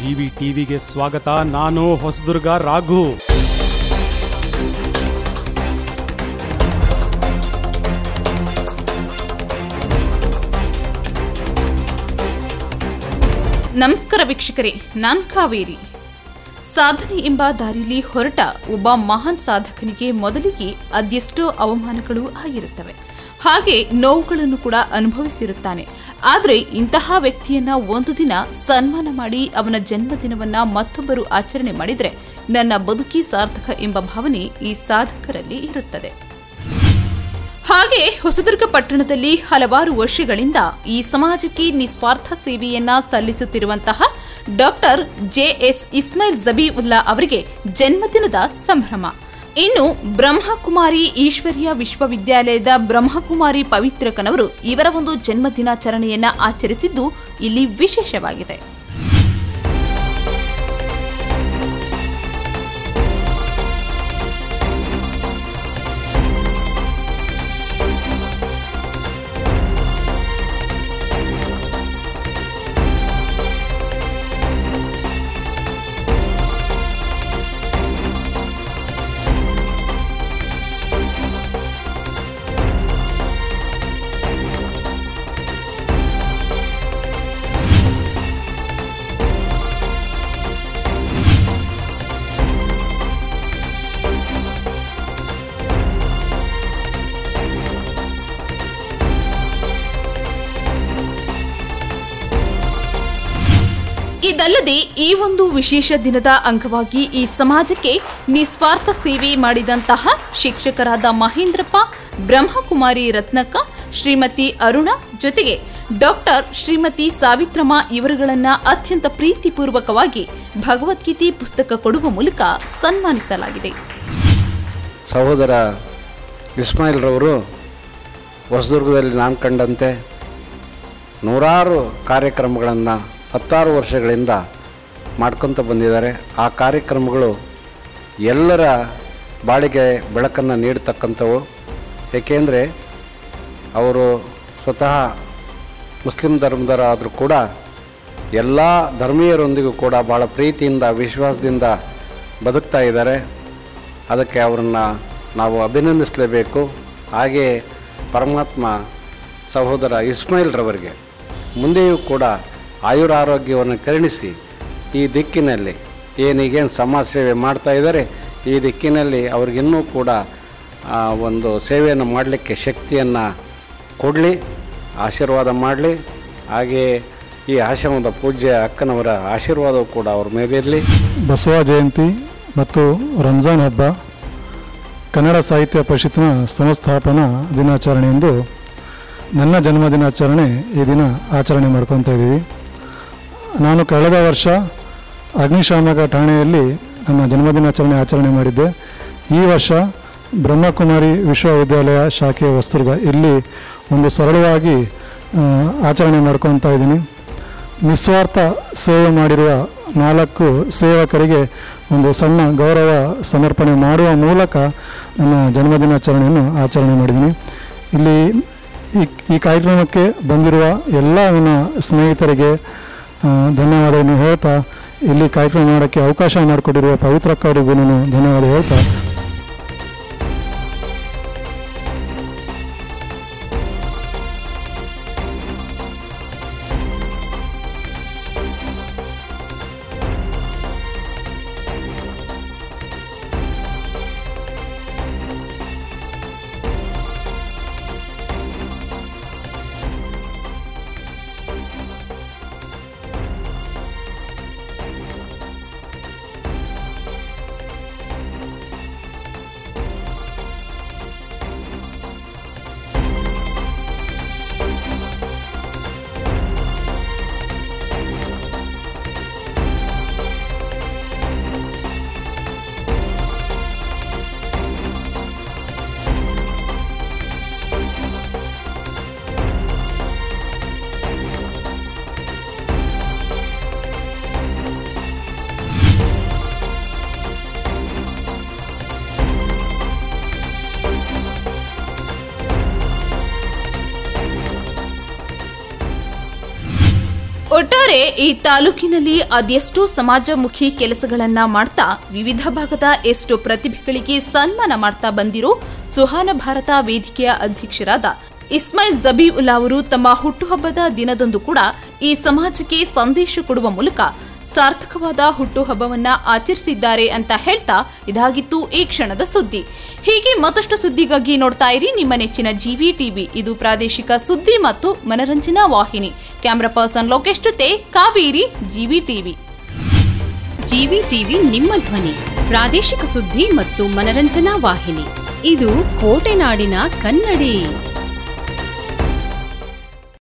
GV ಟಿವಿಗೆ ಸ್ವಾಗತ ನಾನು ಹೊಸದುರ್ಗ ರಾಘು ನಮಸ್ಕಾರ ವೀಕ್ಷಕರೇ ನಾನ್ ಕಾವೇರಿ ಸಾಧನೆ ಎಂಬ ದಾರಿಲಿ ಹೊರಟ ಒಬ್ಬ ಮಹಾನ್ ಸಾಧಕನಿಗೆ ಮೊದಲಿಗೆ ಅದೆಷ್ಟೋ ಅವಮಾನಗಳು ಆಗಿರುತ್ತವೆ ಹಾಗೆ ನೋವುಗಳನ್ನು ಕೂಡ ಅನುಭವಿಸಿರುತ್ತಾನೆ ಆದರೆ ಇಂತಹ ವ್ಯಕ್ತಿಯನ್ನ ಒಂದು ದಿನ ಸನ್ಮಾನ ಮಾಡಿ ಅವನ ಜನ್ಮದಿನವನ್ನ ಮತ್ತೊಬ್ಬರು ಆಚರಣೆ ಮಾಡಿದರೆ ನನ್ನ ಬದುಕಿ ಸಾರ್ಥಕ ಎಂಬ ಭಾವನೆ ಈ ಸಾಧಕರಲ್ಲಿ ಇರುತ್ತದೆ ಹಾಗೆ ಹೊಸದುರ್ಗ ಪಟ್ಟಣದಲ್ಲಿ ಹಲವಾರು ವರ್ಷಗಳಿಂದ ಈ ಸಮಾಜಕ್ಕೆ ನಿಸ್ವಾರ್ಥ ಸೇವೆಯನ್ನ ಸಲ್ಲಿಸುತ್ತಿರುವಂತಹ ಡಾಕ್ಟರ್ ಜೆಎಸ್ ಇಸ್ಮಾಯಿಲ್ ಜಬೀವುಲ್ಲಾ ಅವರಿಗೆ ಜನ್ಮದಿನದ ಸಂಭ್ರಮ ಇನ್ನು ಬ್ರಹ್ಮಕುಮಾರಿ ಈಶ್ವರ್ಯ ವಿಶ್ವವಿದ್ಯಾಲಯದ ಬ್ರಹ್ಮಕುಮಾರಿ ಪವಿತ್ರಕನವರು ಇವರ ಒಂದು ಜನ್ಮ ದಿನಾಚರಣೆಯನ್ನ ಆಚರಿಸಿದ್ದು ಇಲ್ಲಿ ವಿಶೇಷವಾಗಿದೆ ಇದಲ್ಲದೆ ಈ ಒಂದು ವಿಶೇಷ ದಿನದ ಅಂಗವಾಗಿ ಈ ಸಮಾಜಕ್ಕೆ ನಿಸ್ವಾರ್ಥ ಸೇವೆ ಮಾಡಿದಂತಹ ಶಿಕ್ಷಕರಾದ ಮಹೇಂದ್ರಪ್ಪ ಬ್ರಹ್ಮಕುಮಾರಿ ರತ್ನಕ್ಕ ಶ್ರೀಮತಿ ಅರುಣ ಜೊತೆಗೆ ಡಾಕ್ಟರ್ ಶ್ರೀಮತಿ ಸಾವಿತ್ರಮ್ಮ ಇವರುಗಳನ್ನ ಅತ್ಯಂತ ಪ್ರೀತಿಪೂರ್ವಕವಾಗಿ ಭಗವದ್ಗೀತೆ ಪುಸ್ತಕ ಕೊಡುವ ಮೂಲಕ ಸನ್ಮಾನಿಸಲಾಗಿದೆ ಸಹೋದರ ಇಸ್ಮಾಯಿಲ್ರವರು ಹೊಸದುರ್ಗದಲ್ಲಿ ನಾನು ಕಂಡಂತೆ ನೂರಾರು ಕಾರ್ಯಕ್ರಮಗಳನ್ನು ಹತ್ತಾರು ವರ್ಷಗಳಿಂದ ಮಾಡ್ಕೊತ ಬಂದಿದ್ದಾರೆ ಆ ಕಾರ್ಯಕ್ರಮಗಳು ಎಲ್ಲರ ಬಾಳಿಗೆ ಬೆಳಕನ್ನು ನೀಡ್ತಕ್ಕಂಥವು ಏಕೆಂದರೆ ಅವರು ಸ್ವತಃ ಮುಸ್ಲಿಂ ಧರ್ಮದವರಾದರೂ ಕೂಡ ಎಲ್ಲ ಧರ್ಮೀಯರೊಂದಿಗೂ ಕೂಡ ಭಾಳ ಪ್ರೀತಿಯಿಂದ ವಿಶ್ವಾಸದಿಂದ ಬದುಕ್ತಾ ಇದ್ದಾರೆ ಅದಕ್ಕೆ ಅವರನ್ನು ನಾವು ಅಭಿನಂದಿಸಲೇಬೇಕು ಹಾಗೆ ಪರಮಾತ್ಮ ಸಹೋದರ ಇಸ್ಮಾಯಿಲ್ರವರಿಗೆ ಮುಂದೆಯೂ ಕೂಡ ಆಯುರಾರೋಗ್ಯವನ್ನು ಕರುಣಿಸಿ ಈ ದಿಕ್ಕಿನಲ್ಲಿ ಏನೀಗೇನು ಸಮಾಜ ಸೇವೆ ಮಾಡ್ತಾ ಇದ್ದಾರೆ ಈ ದಿಕ್ಕಿನಲ್ಲಿ ಅವ್ರಿಗಿನ್ನೂ ಕೂಡ ಆ, ಒಂದು ಸೇವೆಯನ್ನು ಮಾಡಲಿಕ್ಕೆ ಶಕ್ತಿಯನ್ನು ಕೊಡಲಿ ಆಶೀರ್ವಾದ ಮಾಡಲಿ ಹಾಗೆಯೇ ಈ ಆಶ್ರಮದ ಪೂಜ್ಯ ಅಕ್ಕನವರ ಆಶೀರ್ವಾದವು ಕೂಡ ಅವ್ರ ಮೇಲಿರಲಿ ಬಸವ ಜಯಂತಿ ಮತ್ತು ರಂಜಾನ್ ಹಬ್ಬ ಕನ್ನಡ ಸಾಹಿತ್ಯ ಪರಿಷತ್ತಿನ ಸಂಸ್ಥಾಪನಾ ದಿನಾಚರಣೆಯಂದು ನನ್ನ ಜನ್ಮ ದಿನಾಚರಣೆ ಈ ದಿನ ಆಚರಣೆ ಮಾಡ್ಕೊತಾ ಇದ್ದೀವಿ ನಾನು ಕಳೆದ ವರ್ಷ ಅಗ್ನಿಶಾಮಕ ಠಾಣೆಯಲ್ಲಿ ನನ್ನ ಜನ್ಮದಿನಾಚರಣೆ ಆಚರಣೆ ಮಾಡಿದ್ದೆ ಈ ವರ್ಷ ಬ್ರಹ್ಮಕುಮಾರಿ ವಿಶ್ವವಿದ್ಯಾಲಯ ಶಾಖೆ ಹೊಸದುರ್ಗ ಇಲ್ಲಿ ಒಂದು ಸರಳವಾಗಿ ಆ, ಆಚರಣೆ ಮಾಡ್ಕೊತಾ ಇದ್ದೀನಿ ನಿಸ್ವಾರ್ಥ ಸೇವೆ ಮಾಡಿರುವ ನಾಲ್ಕು ಸೇವಕರಿಗೆ ಒಂದು ಸಣ್ಣ ಗೌರವ ಸಮರ್ಪಣೆ ಮಾಡುವ ಮೂಲಕ ನನ್ನ ಜನ್ಮದಿನಾಚರಣೆಯನ್ನು ಆಚರಣೆ ಮಾಡಿದ್ದೀನಿ ಇಲ್ಲಿ ಈ ಈ ಕಾರ್ಯಕ್ರಮಕ್ಕೆ ಬಂದಿರುವ ಎಲ್ಲ ನನ್ನ ಸ್ನೇಹಿತರಿಗೆ ಆ, ಧನ್ಯವಾದವನ್ನು ಹೇಳ್ತಾ ಇಲ್ಲಿ ಕಾರ್ಯಕ್ರಮ ಮಾಡೋಕ್ಕೆ ಅವಕಾಶ ಮಾಡಿಕೊಟ್ಟಿರುವ ಪವಿತ್ರಕ್ಕ ಅವರಿಗೂ ನಾನು ಧನ್ಯವಾದ ಹೇಳ್ತಾ ಒಟ್ಟಾರೆ ಈ ತಾಲೂಕಿನಲ್ಲಿ ಅದೆಷ್ಟೋ ಸಮಾಜಮುಖಿ ಕೆಲಸಗಳನ್ನ ಮಾಡ್ತಾ ವಿವಿಧ ಭಾಗದ ಎಷ್ಟೋ ಪ್ರತಿಭೆಗಳಿಗೆ ಸನ್ಮಾನ ಮಾಡ್ತಾ ಬಂದಿರೋ ಸುಹಾನ ಭಾರತ ವೇದಿಕೆಯ ಅಧ್ಯಕ್ಷರಾದ ಇಸ್ಮಾಯಿಲ್ ಜಬೀವುಲ್ಲಾ ಅವರು ತಮ್ಮ ಹುಟ್ಟುಹಬ್ಬದ ದಿನದಂದು ಕೂಡ ಈ ಸಮಾಜಕ್ಕೆ ಸಂದೇಶ ಕೊಡುವ ಮೂಲಕ ಸಾರ್ಥಕವಾದ ಹುಟ್ಟುಹಬ್ಬವನ್ನ ಆಚರಿಸಿದ್ದಾರೆ ಅಂತ ಹೇಳ್ತಾ ಇದಾಗಿತ್ತು ಈ ಕ್ಷಣದ ಸುದ್ದಿ ಹೀಗೆ ಮತ್ತಷ್ಟು ಸುದ್ದಿಗಾಗಿ ನೋಡ್ತಾ ಇರಿ ನಿಮ್ಮ ನೆಚ್ಚಿನ ಜಿವಿ ಟಿವಿ ಇದು ಪ್ರಾದೇಶಿಕ ಸುದ್ದಿ ಮತ್ತು ಮನರಂಜನಾ ವಾಹಿನಿ ಕ್ಯಾಮ್ರಾ ಪರ್ಸನ್ ಲೋಕೇಶ್ ಜೊತೆ Kaveri GV TV GV TV ನಿಮ್ಮ ಧ್ವನಿ ಪ್ರಾದೇಶಿಕ ಸುದ್ದಿ ಮತ್ತು ಮನರಂಜನಾ ವಾಹಿನಿ ಇದು ಕೋಟೆನಾಡಿನ ಕನ್ನಡಿ